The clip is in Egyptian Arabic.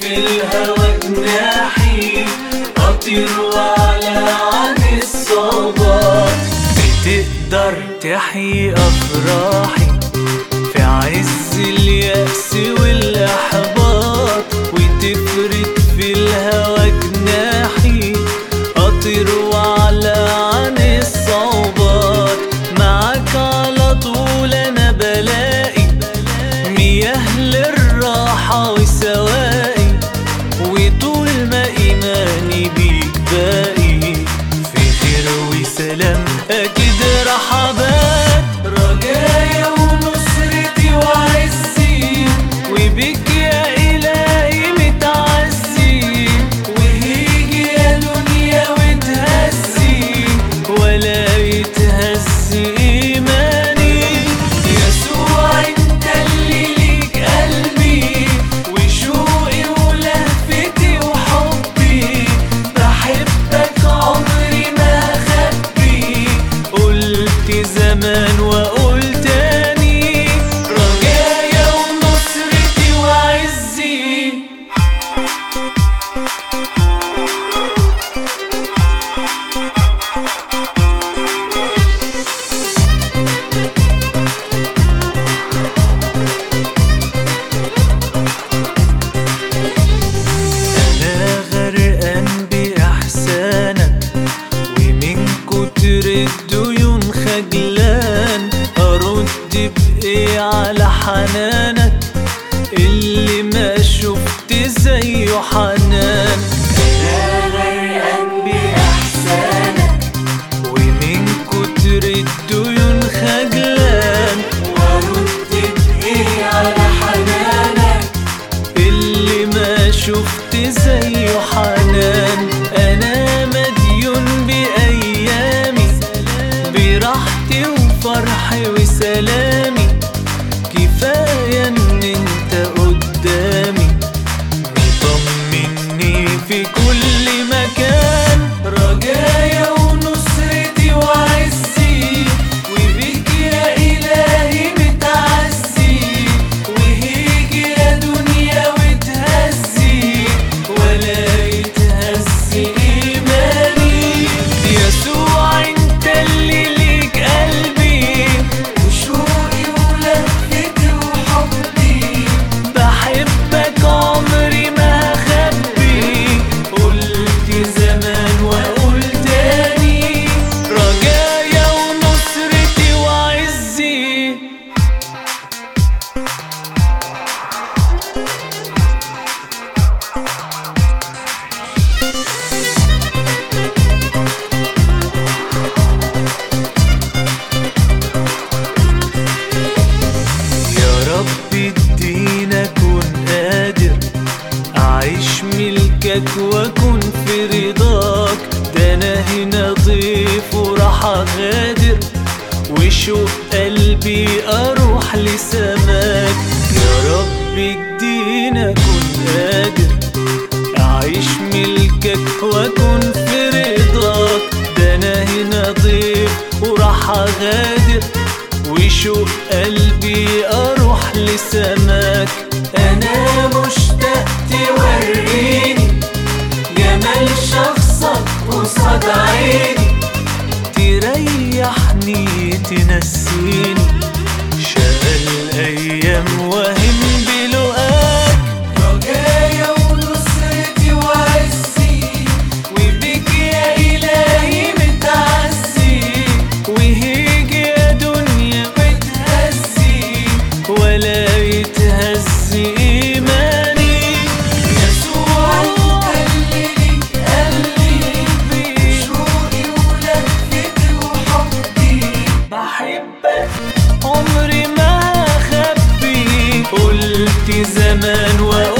في الهوى جناحي أطير وأعلى عن الصعوبات بتقدر تحيي أفراحي في عز اليأس والإحباط وتفرد في الهوى جناحي أطير وأعلى عن الصعوبات معاك على طول أنا بلاقي مياه للراحة وسواقي وطول ما إيماني بيك باقي في خير وسلام أكيد رحبات رجايا ونصرتي وعزي وبك يا إلهي متعزي وهيجي يا دنيا وتهزي ولا يتهز إيماني يسوع انت اللي ليك قلبي وشوقي ولهفتي وحبي بحبك عمري ما اخبي قلت زمان واقول تاني رجايا ونصرتي وعزي أنا غرقان بإحسانك ومن كتر الديون خجلان أرد بإيه على حنانك اللي ما شفت زيه حنان أنا غرقان بإحسانك ومن كتر الديون خجلان وأرد بإيه على حنانك اللي ما شفت زيه حنان انا مديون بايامي براحتي وفرحي وسلامي كفايه ان انت قدامي مطمني في كل مكان رجايا ونصرتي وعزي وبيك يا إلهي متعزي وهيجي يا دنيا وتهزي ولا يتهز إيماني يسوع انت اللي ليك قلبي وشوقي ولفتي وحبي بحبك عمري ما اخبي قلت زمان واقول تاني رجايا ونصرتي وعزي يا رب ادينا كون قادر أعيش ملكك وأكون في رضاك ده أنا هنا ضيف وراح أغادر وشوق قلبي أروح لسماك يا رب ادينا كون قادر أعيش ملكك وأكون في رضاك ده أنا هنا ضيف وراح أغادر وشوق قلبي أروح لسماك أنا مشتاق توريني جمال شخصك قصاد عيني تريحني تنسيني شقى الأيام وهم بلقاك رجايا ونصرتي وعزي وبك يا إلهي متعزي وهيجي يا دنيا بتهزي ولا يتهز إيماني يسوع انت اللي ليك قلبي شوقي ولفتي وحبي بحبك عمري ما اخبي قلت زمان واقول